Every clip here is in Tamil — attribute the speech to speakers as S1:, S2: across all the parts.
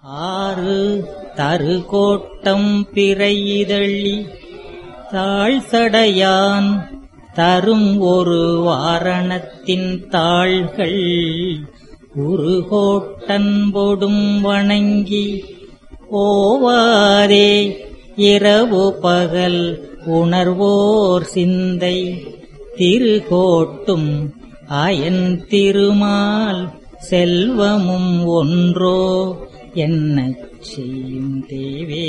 S1: ஆறு தருகோட்டம் பிறையிதழி தாழ்சடையான் தரும் ஒரு வாரணத்தின் தாள்கள் உருகோட்டன்பொடும் வணங்கி ஓவாதே இரவு பகல் உணர்வோர் சிந்தை திருகோட்டும் அயன் திருமால் செல்வமும் ஒன்றோ என்னச் செய்யும் தேவே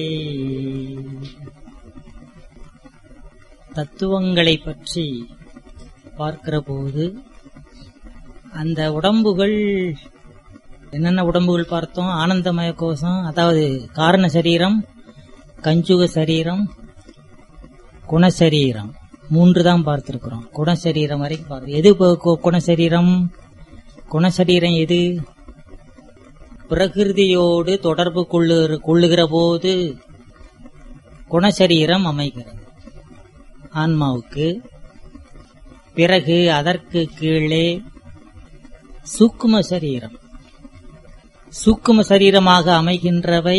S1: தத்துவங்களை பற்றி பார்க்கிற போது அந்த உடம்புகள் என்னென்ன உடம்புகள் பார்த்தோம் ஆனந்தமய கோஷம் அதாவது காரண சரீரம் கஞ்சுக சரீரம் குணசரீரம் மூன்று தான் பார்த்திருக்கிறோம் குணசரீரம் வரைக்கும் பார்த்து எது இப்போ கு- குணசரீரம் குணசரீரம் எது பிரகிருதியோடு தொடர்பு கொள்ளு கொள்ளுகிற போது குணசரீரம் அமைகிறது ஆன்மாவுக்கு பிறகு அதற்கு கீழே சூக்கும சரீரம் சூக்கும சரீரமாக அமைகின்றவை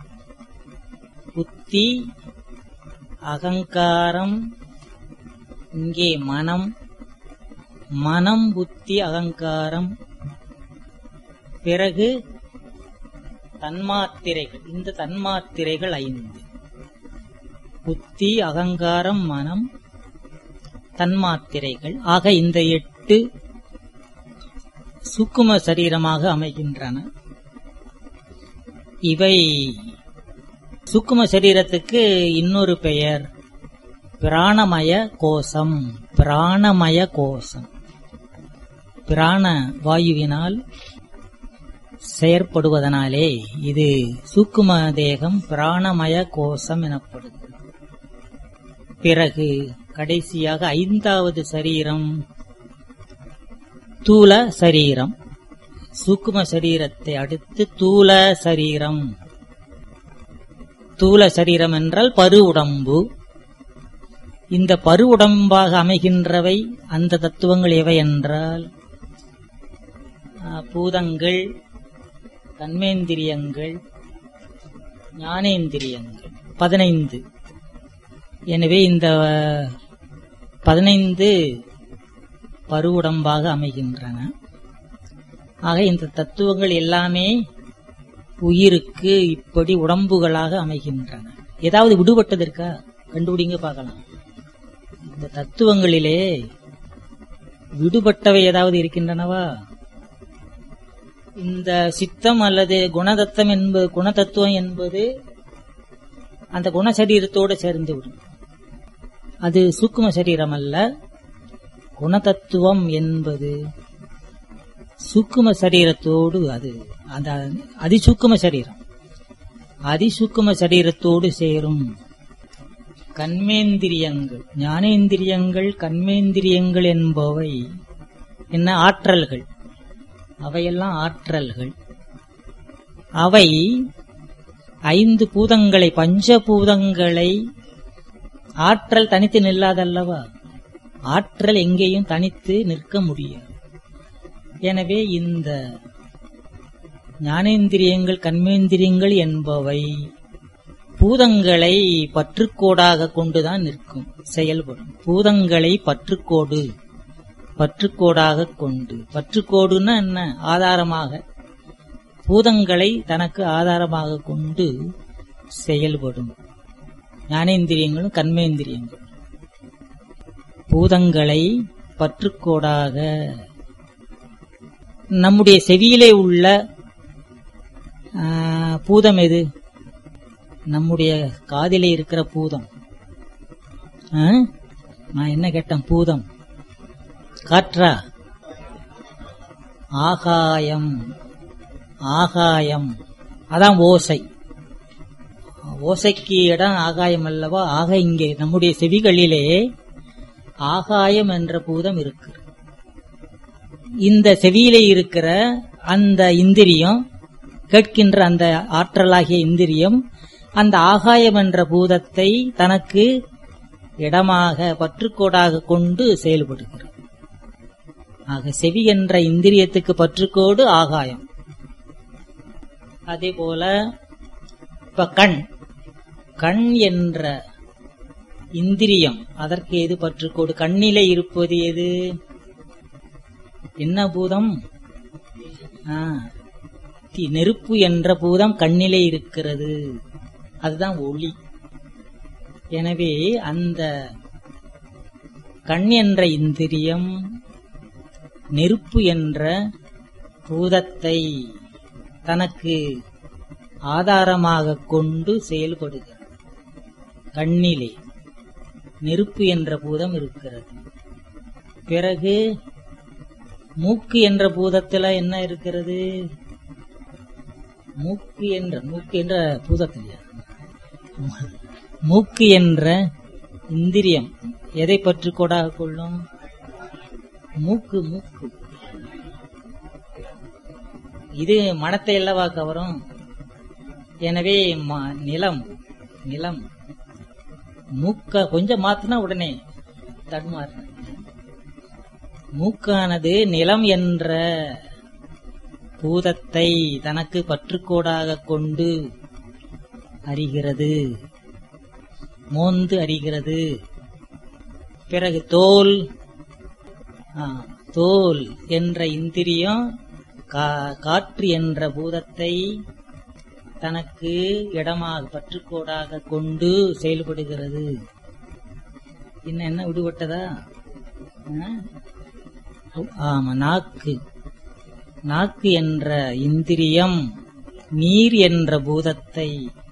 S1: புத்தி அகங்காரம் இங்கே மனம் மனம் புத்தி அகங்காரம் பிறகு தன்மாத்திரைகள் இந்த தன்மாத்திரைகள் ஐந்து புத்தி அகங்காரம் மனம் தன்மாத்திரைகள் ஆக இந்த எட்டு சுக்கும சரீரமாக அமைகின்றன இவை சுக்கும சரீரத்துக்கு இன்னொரு பெயர் பிராணமய கோஷம் பிராணமய கோஷம் பிராண வாயுவினால் செயற்படுவதனாலே இது சூக்கும தேகம் பிராணமய கோஷம் எனப்படுகிறது பிறகு கடைசியாக ஐந்தாவது சரீரம் தூல சரீரம் சூக்கும சரீரத்தை அடுத்து தூல சரீரம் தூல சரீரம் என்றால் பரு உடம்பு இந்த பரு உடம்பாக அமைகின்றவை அந்த தத்துவங்கள் எவை என்றால் ஆ, பூதங்கள் தன்மேந்திரியங்கள் ஞானேந்திரியங்கள் பதினைந்து எனவே இந்த பதினைந்து பருவுடம்பாக அமைகின்றன ஆக இந்த தத்துவங்கள் எல்லாமே உயிருக்கு இப்படி உடம்புகளாக அமைகின்றன ஏதாவது விடுபட்டது இருக்கா கண்டுபிடிங்க பார்க்கலாம் இந்த தத்துவங்களிலே விடுபட்டவை ஏதாவது இருக்கின்றனவா இந்த சித்தம் அல்லது குணதத்தம் என்பது குணதத்துவம் என்பது அந்த குணசரீரத்தோடு சேர்ந்து விடும் அது சூக்கும சரீரம் அல்ல குணதத்துவம் என்பது சூக்கும சரீரத்தோடு அது அந்த அதிசூக்கும சரீரம் அதிசூக்கும சரீரத்தோடு சேரும் கண்மேந்திரியங்கள் ஞானேந்திரியங்கள் கண்மேந்திரியங்கள் என்பவை என்ன ஆற்றல்கள் அவையெல்லாம் ஆற்றல்கள் அவை ஐந்து பூதங்களை பஞ்சபூதங்களை ஆற்றல் தனித்து நில்லாதல்லவா ஆற்றல் எங்கேயும் தனித்து நிற்க முடியாது எனவே இந்த ஞானேந்திரியங்கள் கண்மேந்திரியங்கள் என்பவை பூதங்களை பற்றுக்கோடாக கொண்டுதான் நிற்கும் செயல்படும் பூதங்களை பற்றுக்கோடு பற்றுக்கோடாக கொண்டு பற்றுக்கோடுன்னா என்ன ஆதாரமாக பூதங்களை தனக்கு ஆதாரமாக கொண்டு செயல்படும் ஞானேந்திரியங்களும் கண்மேந்திரியங்களும் பூதங்களை பற்றுக்கோடாக நம்முடைய செவியிலே உள்ள ஆ, பூதம் எது நம்முடைய காதிலே இருக்கிற பூதம் ஆ? நான் என்ன கேட்டேன் பூதம் காற்றா ஆகாயம் ஆகாயம் அதான் ஓசை ஓசைக்கு இடம் ஆகாயம் அல்லவா ஆக இங்கே நம்முடைய செவிகளிலே ஆகாயம் என்ற பூதம் இருக்கு இந்த செவியிலே இருக்கிற அந்த இந்திரியம் கேட்கின்ற அந்த ஆற்றலாகிய இந்திரியம் அந்த ஆகாயம் என்ற பூதத்தை தனக்கு இடமாக பற்றுக்கோடாக கொண்டு செயல்படுகிறது ஆக செவி என்ற இந்திரியத்துக்கு பற்றுக்கோடு ஆகாயம் அதே போல இப்ப கண் கண் என்ற இந்திரியம் அதற்கு எது பற்றுக்கோடு கண்ணிலே இருப்பது எது என்ன பூதம் ஆ, தி- நெருப்பு என்ற பூதம் கண்ணிலே இருக்கிறது அதுதான் ஒளி எனவே அந்த கண் என்ற இந்திரியம் நெருப்பு என்ற பூதத்தை தனக்கு ஆதாரமாக கொண்டு செயல்படுகிறது கண்ணிலே நெருப்பு என்ற பூதம் இருக்கிறது பிறகு மூக்கு என்ற பூதத்துல என்ன இருக்கிறது மூக்கு என்ற மூக்கு என்ற பூதத்தில் மூக்கு என்ற இந்திரியம் எதை பற்றி கொடாக கொள்ளும் மூக்கு மூக்கு இது மனத்தை அல்லவா கவரும் எனவே ம- நிலம் நிலம் மூக்க கொஞ்சம் மாத்தினா உடனே தடுமாறு மூக்கானது நிலம் என்ற பூதத்தை தனக்கு பற்றுக்கோடாக கொண்டு அறிகிறது மோந்து அறிகிறது பிறகு தோல் ஆ, தோல் என்ற இந்திரியம் கா- காற்று என்ற பூதத்தை தனக்கு இடமாக பற்றுக்கோடாக கொண்டு செயல்படுகிறது இன்னும் என்ன விடுபட்டதா ஆ? ஆமா நாக்கு நாக்கு என்ற இந்திரியம் நீர் என்ற பூதத்தை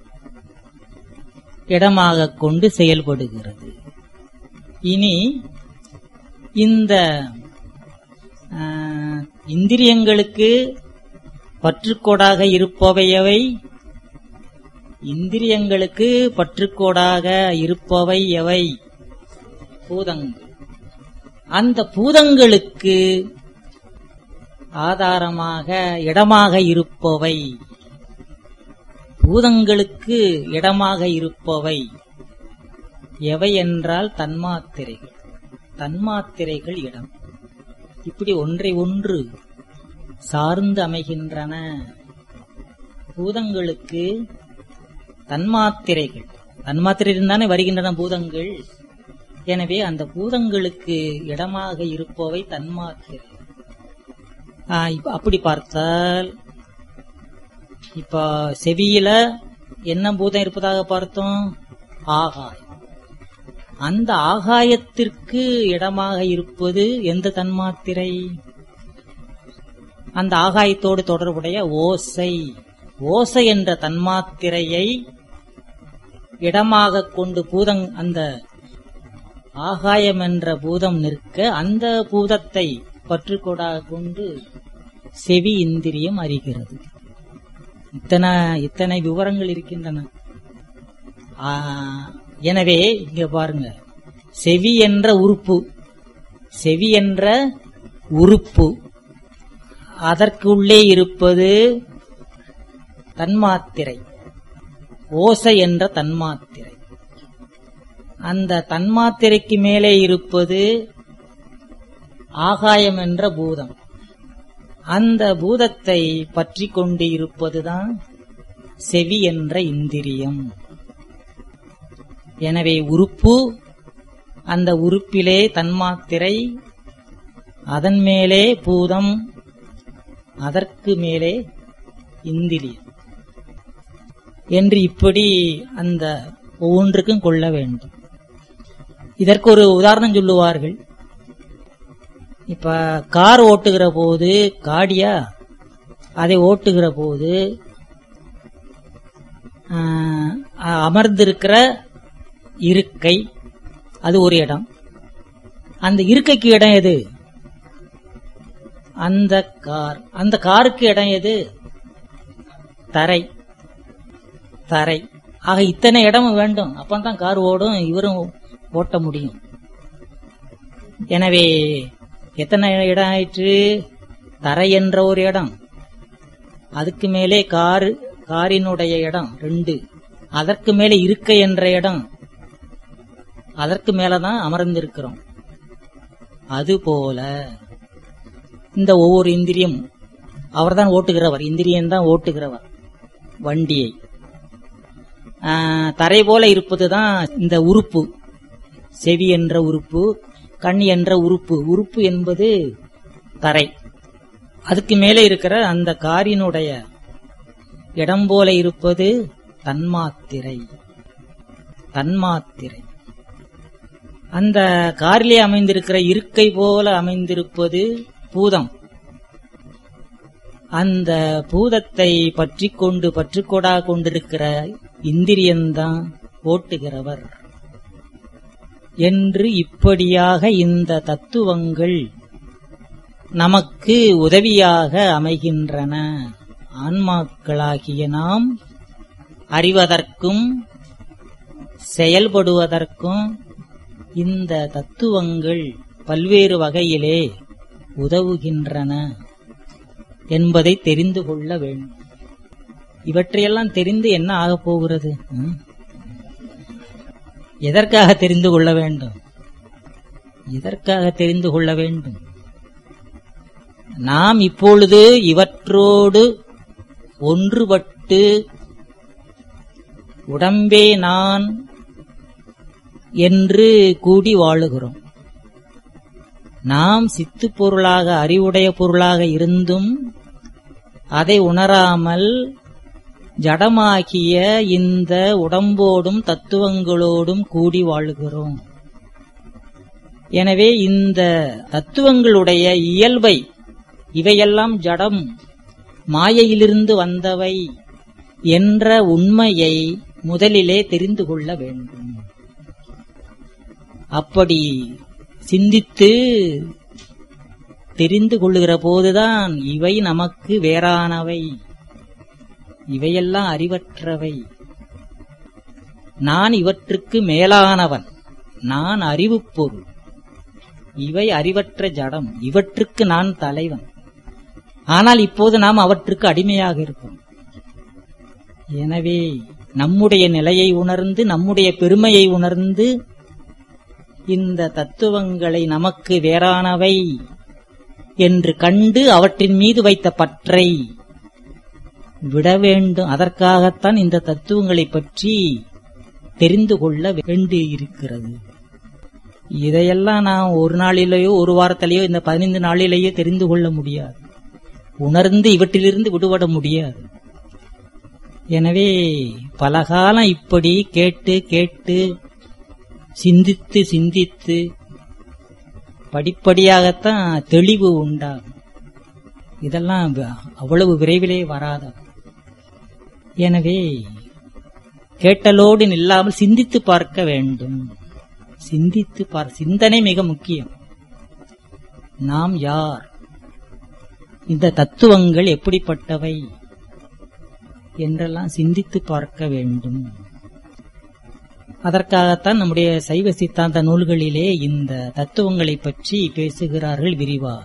S1: இடமாக கொண்டு செயல்படுகிறது இனி இந்த ஆ, இந்திரியங்களுக்கு பற்றுக்கோடாக இருப்பவையவை இந்திரியங்களுக்கு பற்றுக்கோடாக இருப்பவை எவை பூதங்கள் அந்த பூதங்களுக்கு ஆதாரமாக இடமாக இருப்பவை பூதங்களுக்கு இடமாக இருப்பவை எவை என்றால் தன்மாத்திரைகள் தன்மாத்திரைகள் இடம் இப்படி ஒன்றை ஒன்று சார்ந்து அமைகின்றன பூதங்களுக்கு தன்மாத்திரைகள் தன்மாத்திரையில் தானே வருகின்றன பூதங்கள் எனவே அந்த பூதங்களுக்கு இடமாக இருப்பவை தன்மாத்திரை ஆ, இப்ப அப்படி பார்த்தால் இப்ப செவியில என்ன பூதம் இருப்பதாக பார்த்தோம் ஆகாயம் அந்த ஆகாயத்திற்கு இடமாக இருப்பது எந்த தன்மாத்திரை அந்த ஆகாயத்தோடு தொடர்புடைய ஓசை ஓசை என்ற தன்மாத்திரையை இடமாக கொண்டு பூதங் அந்த ஆகாயம் என்ற பூதம் நிற்க அந்த பூதத்தை பற்றுக்கோடாக கொண்டு செவி இந்திரியம் அறிகிறது இத்தனை இத்தனை விவரங்கள் இருக்கின்றன ஆ, எனவே இங்க பாருங்க செவி என்ற உறுப்பு செவி என்ற உறுப்பு அதற்கு உள்ளே இருப்பது தன்மாத்திரை ஓசை என்ற தன்மாத்திரை அந்த தன்மாத்திரைக்கு மேலே இருப்பது ஆகாயம் என்ற பூதம் அந்த பூதத்தை பற்றி கொண்டு இருப்பதுதான் செவி என்ற இந்திரியம் எனவே உறுப்பு அந்த உறுப்பிலே தன்மாத்திரை அதன் மேலே பூதம் அதற்கு மேலே இந்திரியம் என்று இப்படி அந்த ஒவ்வொன்றுக்கும் கொள்ள வேண்டும் இதற்கு ஒரு உதாரணம் சொல்லுவார்கள் இப்ப கார் ஓட்டுகிற போது காடியா அதை ஓட்டுகிற போது ஆஹ், அமர்ந்திருக்கிற இருக்கை அது ஒரு இடம் அந்த இருக்கைக்கு இடம் எது அந்த கார் அந்த காருக்கு இடம் எது தரை தரை ஆக இத்தனை இடமும் வேண்டும் அப்பதான் கார் ஓடும் இவரும் ஓட்ட முடியும் எனவே எத்தனை இடம் ஆயிற்று தரை என்ற ஒரு இடம் அதுக்கு மேலே கார் காரினுடைய இடம் ரெண்டு அதற்கு மேலே இருக்கை என்ற இடம் அதற்கு மேலதான் அமர்ந்திருக்கிறோம் அதுபோல இந்த ஒவ்வொரு இந்திரியம் அவர்தான் ஓட்டுகிறவர் இந்திரியம் தான் ஓட்டுகிறவர் வண்டியை ஆ, தரை போல இருப்பதுதான் இந்த உறுப்பு செவி என்ற உறுப்பு கண் என்ற உறுப்பு உறுப்பு என்பது தரை அதுக்கு மேலே இருக்கிற அந்த காரினுடைய இடம் போல இருப்பது தன்மாத்திரை தன்மாத்திரை அந்த காரிலே அமைந்திருக்கிற இருக்கை போல அமைந்திருப்பது பூதம் அந்த பூதத்தை பற்றி கொண்டு பற்றுக்கொடா கொண்டிருக்கிற இந்திரியந்தான் ஓட்டுகிறவர் என்று இப்படியாக இந்த தத்துவங்கள் நமக்கு உதவியாக அமைகின்றன ஆன்மாக்களாகிய நாம் அறிவதற்கும் செயல்படுவதற்கும் இந்த தத்துவங்கள் பல்வேறு வகையிலே உதவுகின்றன என்பதை தெரிந்து கொள்ள வேண்டும் இவற்றையெல்லாம் தெரிந்து என்ன ஆகப் போகிறது ம்? எதற்காக தெரிந்து கொள்ள வேண்டும் எதற்காக தெரிந்து கொள்ள வேண்டும் நாம் இப்பொழுது இவற்றோடு ஒன்றுபட்டு உடம்பே நான் என்று கூடி வாழுகிறோம் நாம் சித்து பொருளாக அறிவுடைய பொருளாக இருந்தும் அதை உணராமல் ஜடமாகிய இந்த உடம்போடும் தத்துவங்களோடும் கூடி வாழுகிறோம் எனவே இந்த தத்துவங்களுடைய இயல்பை இவையெல்லாம் ஜடம் மாயையிலிருந்து வந்தவை என்ற உண்மையை முதலிலே தெரிந்து கொள்ள வேண்டும் அப்படி சிந்தித்து தெரிந்து கொள்ளுகிற போதுதான் இவை நமக்கு வேறானவை இவையெல்லாம் அறிவற்றவை நான் இவற்றுக்கு மேலானவன் நான் அறிவுப் பொருள் இவை அறிவற்ற ஜடம் இவற்றுக்கு நான் தலைவன் ஆனால் இப்போது நாம் அவற்றுக்கு அடிமையாக இருக்கோம் எனவே நம்முடைய நிலையை உணர்ந்து நம்முடைய பெருமையை உணர்ந்து இந்த தத்துவங்களை நமக்கு வேறானவை என்று கண்டு அவற்றின் மீது வைத்த பற்றை விட வேண்டும் அதற்காகத்தான் இந்த தத்துவங்களை பற்றி தெரிந்து கொள்ள வேண்டியிருக்கிறது இதையெல்லாம் நான் ஒரு நாளிலேயோ ஒரு வாரத்திலேயோ இந்த பதினைந்து நாளிலேயோ தெரிந்து கொள்ள முடியாது உணர்ந்து இவற்றிலிருந்து விடுபட முடியாது எனவே பல காலம் இப்படி கேட்டு கேட்டு சிந்தித்து சிந்தித்து படிப்படியாகத்தான் தெளிவு உண்டாகும் இதெல்லாம் வ- அவ்வளவு விரைவிலே வராத எனவே கேட்டலோடு நில்லாமல் சிந்தித்து பார்க்க வேண்டும் சிந்தித்து பார் சிந்தனை மிக முக்கியம் நாம் யார் இந்த தத்துவங்கள் எப்படிப்பட்டவை என்றெல்லாம் சிந்தித்து பார்க்க வேண்டும் அதற்காகத்தான் நம்முடைய சைவ சித்தாந்த நூல்களிலே இந்த தத்துவங்களை பற்றி பேசுகிறார்கள் விரிவாக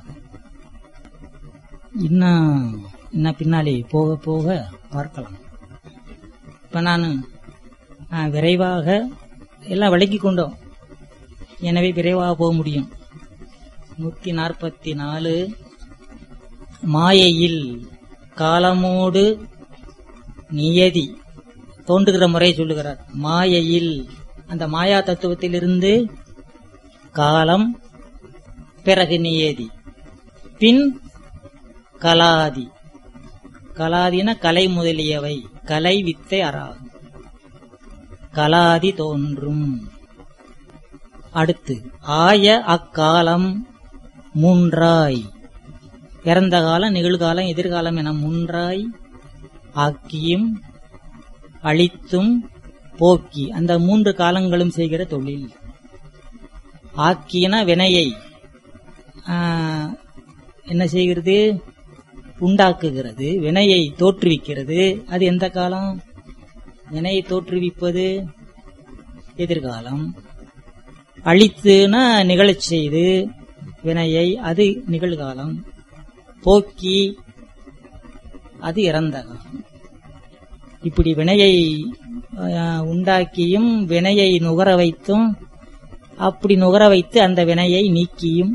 S1: இன்னும் இன்னும் பின்னாலே போக போக பார்க்கலாம் இப்ப நான் விரைவாக எல்லாம் விளக்கி கொண்டோம் எனவே விரைவாக போக முடியும் நூத்தி நாற்பத்தி நாலு மாயையில் காலமோடு நியதி தோன்றுகிற முறை சொல்லுகிறார் மாயையில் அந்த மாயா தத்துவத்திலிருந்து காலம் பிறகு நியதி பின் கலாதி கலாதின கலை முதலியவை கலை வித்தை அறாகும் கலாதி தோன்றும் அடுத்து ஆய அக்காலம் மூன்றாய் இறந்த காலம் நிகழ்காலம் எதிர்காலம் என மூன்றாய் ஆக்கியும் அழித்தும் போக்கி அந்த மூன்று காலங்களும் செய்கிற தொழில் ஆக்கின வினையை ஆ, என்ன செய்கிறது உண்டாக்குகிறது வினையை தோற்றுவிக்கிறது அது எந்த காலம் வினையை தோற்றுவிப்பது எதிர்காலம் அழித்துனா நிகழச் செய்து வினையை அது நிகழ்காலம் போக்கி அது இறந்த காலம் இப்படி வினையை அஹ், உண்டாக்கியும் வினையை நுகர வைத்தும் அப்படி நுகர வைத்து அந்த வினையை நீக்கியும்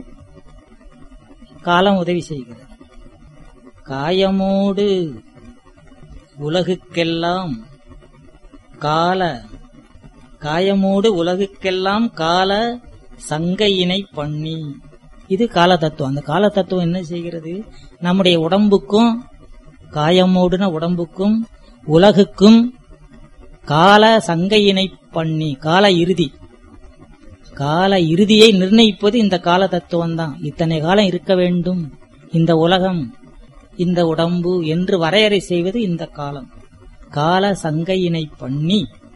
S1: காலம் உதவி செய்கிறது காயமோடு உலகுக்கெல்லாம் கால காயமோடு உலகுக்கெல்லாம் கால சங்கையினை பண்ணி இது கால தத்துவம் அந்த கால தத்துவம் என்ன செய்கிறது நம்முடைய உடம்புக்கும் காயமோடுன உடம்புக்கும் உலகுக்கும் கால சங்கையினை பண்ணி கால இறுதி கால இறுதியை நிர்ணயிப்பது இந்த கால தத்துவம் தான் இத்தனை காலம் இருக்க வேண்டும் இந்த உலகம் இந்த உடம்பு என்று வரையறை செய்வது இந்த காலம் கால சங்கையினை பண்ணி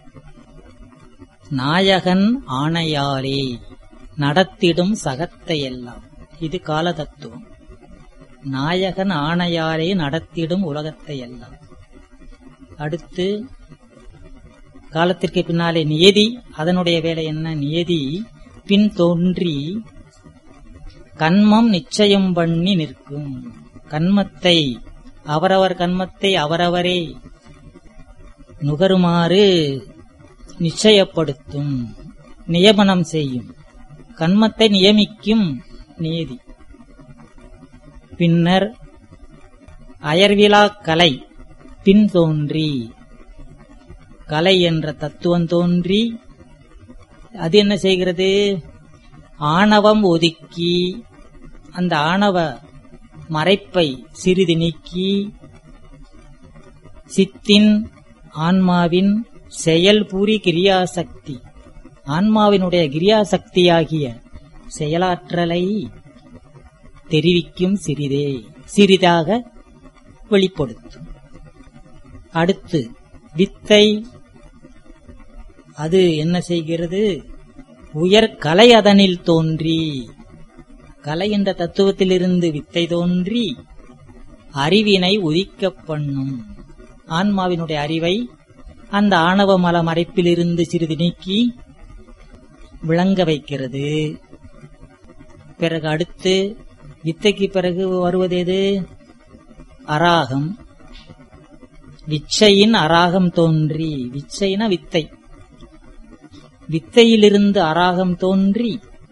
S1: நாயகன் ஆணையாலே நடத்திடும் சகத்தையெல்லாம் இது கால தத்துவம் நாயகன் ஆணையாலே நடத்திடும் உலகத்தை எல்லாம் அடுத்து காலத்திற்கு பின்னாலே நியதி அதனுடைய வேலை என்ன நியதி பின் தோன்றி கண்மம் நிச்சயம் பண்ணி நிற்கும் கண்மத்தை அவரவர் கண்மத்தை அவரவரே நுகருமாறு நிச்சயப்படுத்தும் நியமனம் செய்யும் கண்மத்தை நியமிக்கும் நியதி பின்னர் அயர்விலா கலை பின் தோன்றி கலை என்ற தத்துவம் தோன்றி அது என்ன செய்கிறது ஆணவம் ஒதுக்கி அந்த ஆணவ மறைப்பை சிறிது நீக்கி சித்தின் ஆன்மாவின் செயல்பூரி கிரியாசக்தி ஆன்மாவினுடைய கிரியாசக்தியாகிய செயலாற்றலை தெரிவிக்கும் சிறிதே சிறிதாக வெளிப்படுத்தும் அடுத்து வித்தை அது என்ன செய்கிறது உயர் கலை அதனில் தோன்றி கலை என்ற தத்துவத்திலிருந்து வித்தை தோன்றி அறிவினை உதிக்கப் பண்ணும் ஆன்மாவினுடைய அறிவை அந்த ஆணவ மல மறைப்பிலிருந்து சிறிது நீக்கி விளங்க வைக்கிறது பிறகு அடுத்து வித்தைக்கு பிறகு வருவது எது அராகம் விச்சையின் அராகம் தோன்றி விச்சைன வித்தை வித்தையிலிருந்து அராகம் தோன்றி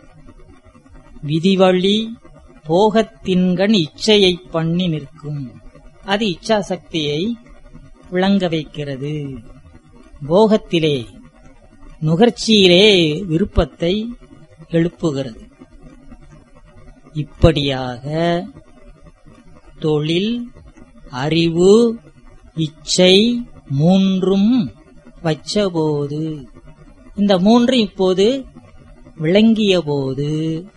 S1: விதிவழி போகத்தின்கண் இச்சையைப் பண்ணி நிற்கும் அது இச்சாசக்தியை விளங்க வைக்கிறது போகத்திலே நுகர்ச்சியிலே விருப்பத்தை எழுப்புகிறது இப்படியாக தொழில் அறிவு இச்சை மூன்றும் வச்சபோது இந்த மூன்று இப்போது விளங்கிய போது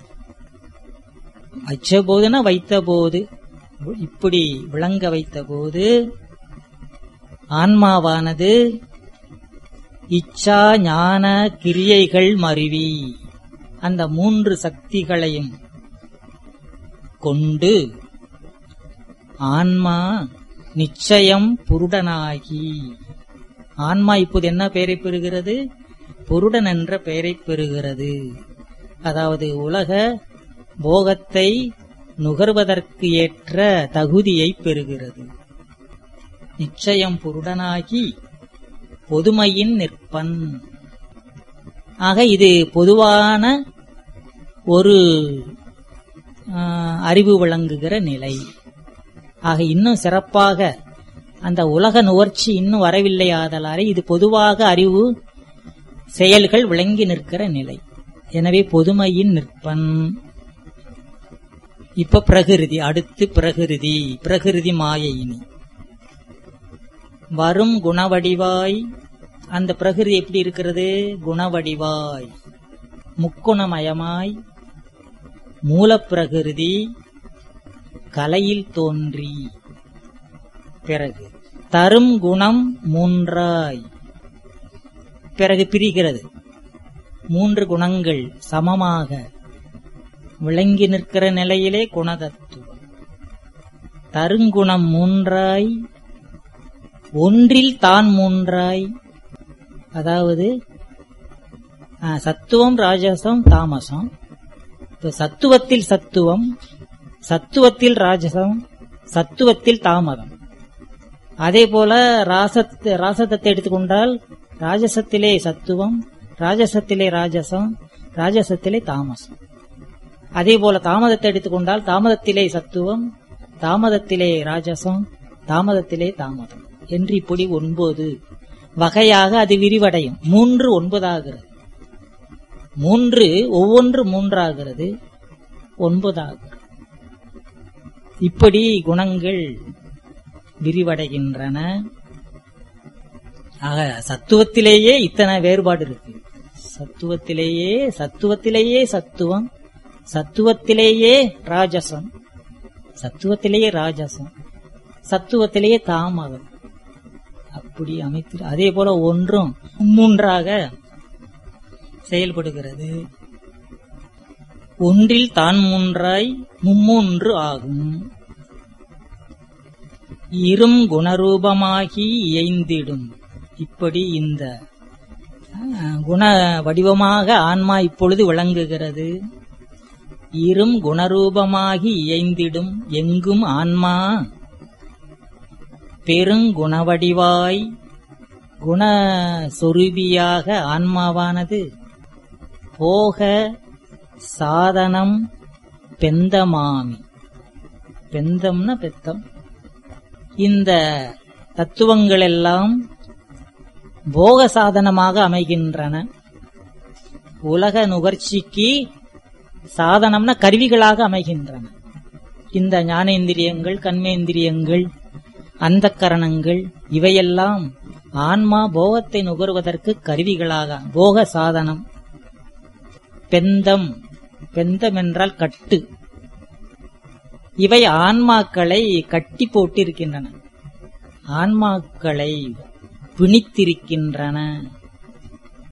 S1: வச்சபோதுனா வைத்தபோது இப்படி விளங்க வைத்தபோது ஆன்மாவானது இச்சா ஞான கிரியைகள் மருவி அந்த மூன்று சக்திகளையும் கொண்டு ஆன்மா நிச்சயம் புருடனாகி ஆன்மா இப்போது என்ன பெயரை பெறுகிறது புருடன் என்ற பெயரை பெறுகிறது அதாவது உலக போகத்தை நுகர்வதற்கு ஏற்ற தகுதியை பெறுகிறது நிச்சயம் புருடனாகி பொதுமையின் நிற்பன் ஆக இது பொதுவான ஒரு அறிவு விளங்குகிற நிலை ஆக இன்னும் சிறப்பாக அந்த உலக நுகர்ச்சி இன்னும் வரவில்லை ஆதலாலே இது பொதுவாக அறிவு செயல்கள் விளங்கி நிற்கிற நிலை எனவே பொதுமையின் நிற்பன் இப்ப பிரகிருதி அடுத்து பிரகிருதி பிரகிருதி மாயையினி வரும் குணவடிவாய் அந்த பிரகிருதி எப்படி இருக்கிறது குணவடிவாய் முக்குணமயமாய் மூலப்பிரகிருதி கலையில் தோன்றி பிறகு தரும் குணம் மூன்றாய் பிறகு பிரிகிறது மூன்று குணங்கள் சமமாக விளங்கி நிற்கிற நிலையிலே குணதத்துவம் தருங்குணம் மூன்றாய் ஒன்றில் தான் மூன்றாய் அதாவது சத்துவம் ராஜசம் தாமசம் இப்ப சத்துவத்தில் சத்துவம் சத்துவத்தில் ராஜசம் சத்துவத்தில் தாமதம் அதே போல ராசத் ராசதத்தை எடுத்துக்கொண்டால் ராஜசத்திலே சத்துவம் ராஜசத்திலே ராஜசம் ராஜசத்திலே தாமசம் அதே போல தாமதத்தை எடுத்துக்கொண்டால் தாமதத்திலே சத்துவம் தாமதத்திலே ராஜசம் தாமதத்திலே தாமதம் என்று இப்படி ஒன்பது வகையாக அது விரிவடையும் மூன்று ஒன்பதாகிறது மூன்று ஒவ்வொன்று மூன்றாகிறது ஒன்பதாகிறது இப்படி குணங்கள் விரிவடைகின்றன ஆக சத்துவத்திலேயே இத்தனை வேறுபாடு இருக்கு சத்துவத்திலேயே சத்துவத்திலேயே சத்துவம் சத்துவத்திலேயே ராஜசம் சத்துவத்திலேயே ராஜசம் சத்துவத்திலேயே தாமதம் அப்படி அமைத்து அதே போல ஒன்றும் மூன்றாக செயல்படுகிறது ஒன்றில் தான் மூன்றாய் மும்மூன்று ஆகும் இரும் குணரூபமாகி இயைந்திடும் இப்படி இந்த அஹ், குண வடிவமாக ஆன்மா இப்பொழுது விளங்குகிறது இரும் குணரூபமாகி இயைந்திடும் எங்கும் ஆன்மா பெருங்குணவடிவாய் குண சொரூபியாக ஆன்மாவானது போக சாதனம் பெந்தமாமி பெந்தம்னா பெத்தம் இந்த தத்துவங்கள் எல்லாம் போக சாதனமாக அமைகின்றன உலக நுகர்ச்சிக்கு சாதனம்னா கருவிகளாக அமைகின்றன இந்த ஞானேந்திரியங்கள் கண்மேந்திரியங்கள் அந்த கரணங்கள் இவையெல்லாம் ஆன்மா போகத்தை நுகர்வதற்கு கருவிகளாக போக சாதனம் பெந்தம் பெந்தம் என்றால் கட்டு இவை ஆன்மாக்களை கட்டி போட்டிருக்கின்றன ஆன்மாக்களை பிணித்திருக்கின்றன